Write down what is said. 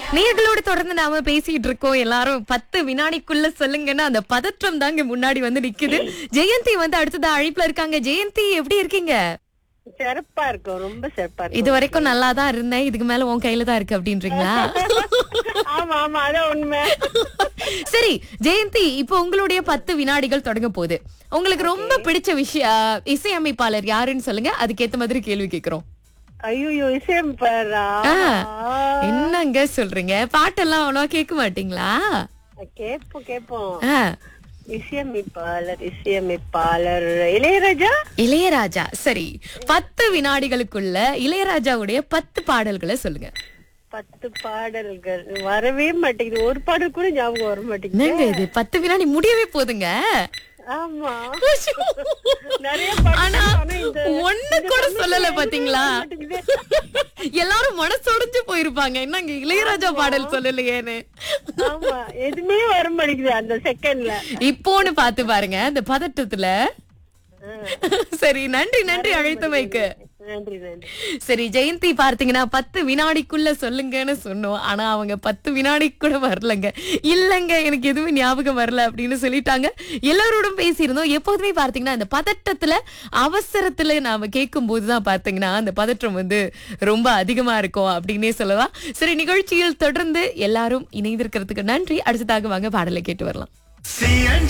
நேர்களோடு தொடர்ந்து நாம பேசிட்டு இருக்கோம் எல்லாரும் பத்து வினாடிக்குள்ள சொல்லுங்கன்னா அந்த பதற்றம் தாங்க முன்னாடி வந்து நிக்குது ஜெயந்தி வந்து அடுத்ததா அழைப்புல இருக்காங்க ஜெயந்தி எப்படி இருக்கீங்க சிறப்பா இருக்கும் ரொம்ப சிறப்பா இது இருக்கும் வரைக்கும் நல்லா தான் இருந்தேன் இதுக்கு மேல உன் கையில தான் இருக்கு அப்படின்றீங்களா ஆமா ஆமா அதான் உண்மை சரி ஜெயந்தி இப்போ உங்களுடைய பத்து வினாடிகள் தொடங்க போகுது உங்களுக்கு ரொம்ப பிடிச்ச விஷய இசையமைப்பாளர் யாருன்னு சொல்லுங்க அதுக்கேத்த மாதிரி கேள்வி கேக்குறோம் ஐயோ இசையமைப்பாரா ஆ, என்னங்க சொல்றீங்க பாட்டெல்லாம் அவ்வளவா கேட்க மாட்டீங்களா கேப்போம் கேப்போம் ஆ, இசையமைப்பாளர் இசையமைப்பாளர் இளையராஜா இளையராஜா சரி பத்து வினாடிகளுக்குள்ள இளையராஜாவுடைய பத்து பாடல்களை சொல்லுங்க பத்து பாடல்கள் வரவே மாட்டேங்குது ஒரு பாடல் கூட ஞாபகம் வர மாட்டேங்குது என்னங்க இது பத்து வினாடி முடியவே போதுங்க ஆமா நிறைய ஆனா பாடல் ஆனா இந்த ஒண்ணு கூட சொல்லல பாத்தீங்களா மாட்டேங்குது. எல்லாரும் மனசொடைஞ்சு போயிருப்பாங்க என்னங்க இளையராஜா பாடல் சொல்லலையேன்னு ஆமா எதுவுமே வர மாட்டேங்குது அந்த செகண்ட்ல இப்போன்னு பாத்து பாருங்க அந்த பதட்டத்துல சரி நன்றி நன்றி அழைத்தமைக்கு நன்றி நன்றி சரி ஜெயந்தி பார்த்தீங்கன்னா பத்து வினாடிக்குள்ள சொல்லுங்கன்னு சொன்னோம் ஆனா அவங்க பத்து வினாடி கூட வரலங்க இல்லங்க எனக்கு எதுவும் ஞாபகம் வரல அப்படின்னு சொல்லிட்டாங்க எல்லாரோடும் பேசியிருந்தோம் எப்போதுமே பார்த்தீங்கன்னா அந்த பதட்டத்துல அவசரத்துல நாம கேட்கும் போதுதான் பார்த்தீங்கன்னா அந்த பதற்றம் வந்து ரொம்ப அதிகமா இருக்கும் அப்படின்னே சொல்லலாம் சரி நிகழ்ச்சியில் தொடர்ந்து எல்லாரும் இணைந்திருக்கிறதுக்கு நன்றி அடுத்ததாக வாங்க பாடலை கேட்டு வரலாம்